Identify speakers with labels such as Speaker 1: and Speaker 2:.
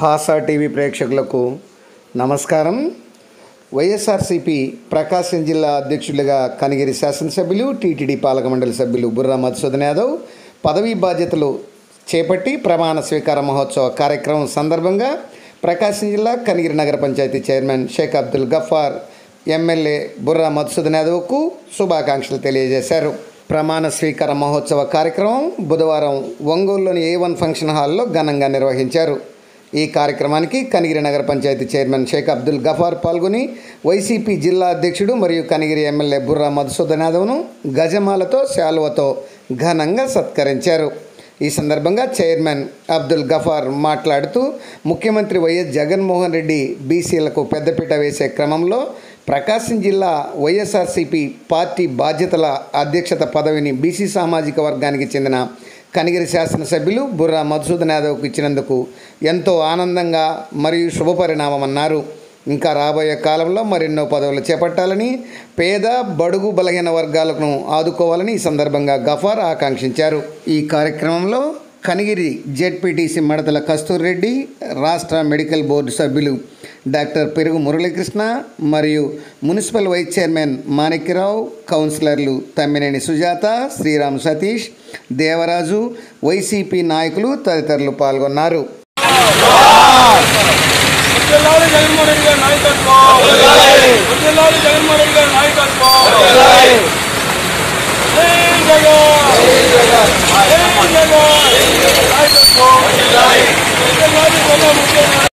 Speaker 1: హాసా TV ప్రేక్షకులకు నమస్కారం వైఎస్ఆర్సీపీ ప్రకాశం జిల్లా అధ్యక్షులుగా కనిగిరి శాసనసభ్యులు టీటీడీ పాలక మండలి సభ్యులు బుర్రా మధుసూదన్ యాదవ్ పదవీ బాధ్యతలు చేపట్టి ప్రమాణ స్వీకార మహోత్సవ కార్యక్రమం సందర్భంగా ప్రకాశం జిల్లా కనిగిరి నగర పంచాయతీ చైర్మన్ షేక్ అబ్దుల్ గఫార్ ఎమ్మెల్యే బుర్రా మధుసూదన్ యాదవ్కు శుభాకాంక్షలు తెలియజేశారు ప్రమాణ స్వీకార మహోత్సవ కార్యక్రమం బుధవారం ఒంగోలులోని ఏ వన్ ఫంక్షన్ హాల్లో ఘనంగా నిర్వహించారు ఈ కార్యక్రమానికి కనిగిరి నగర పంచాయతీ చైర్మన్ షేక్ అబ్దుల్ గఫార్ పాల్గొని వైసీపీ జిల్లా అధ్యక్షుడు మరియు కనిగిరి ఎమ్మెల్యే బుర్రా మధుసూదన్ యాదవ్ను గజమాలతో శాలువతో ఘనంగా సత్కరించారు ఈ సందర్భంగా చైర్మన్ అబ్దుల్ గఫార్ మాట్లాడుతూ ముఖ్యమంత్రి వైఎస్ జగన్మోహన్ రెడ్డి బీసీలకు పెద్దపీట వేసే క్రమంలో ప్రకాశం జిల్లా వైఎస్ఆర్సీపీ పార్టీ బాధ్యతల అధ్యక్షత పదవిని బీసీ సామాజిక వర్గానికి చెందిన కనిగిరి శాసనసభ్యులు బుర్రా మధుసూదన్ యాదవ్కు ఇచ్చినందుకు ఎంతో ఆనందంగా మరియు శుభపరిణామమన్నారు ఇంకా రాబోయే కాలంలో మరెన్నో పదవులు చేపట్టాలని పేద బడుగు బలహీన వర్గాలను ఆదుకోవాలని ఈ సందర్భంగా గఫార్ ఆకాంక్షించారు ఈ కార్యక్రమంలో కనిగిరి జెడ్పీటీసీ మడతల కస్తూర్ రెడ్డి రాష్ట్ర మెడికల్ బోర్డు సభ్యులు డాక్టర్ పెరుగు మురళీకృష్ణ మరియు మున్సిపల్ వైస్ చైర్మన్ మాణిక్యరావు కౌన్సిలర్లు తమ్మినేని సుజాత శ్రీరామ్ సతీష్ దేవరాజు వైసీపీ నాయకులు తదితరులు పాల్గొన్నారు
Speaker 2: జిల్లాలో జగన్మోహన్ రెడ్డి గారి నాయకత్వం జిల్లాలో జగన్మోహన్ రెడ్డి గారి నాయకత్వం జై జగన్ జై జగన్ నాయకత్వం జిల్లాలో జిల్లా ముఖ్యమంత్రి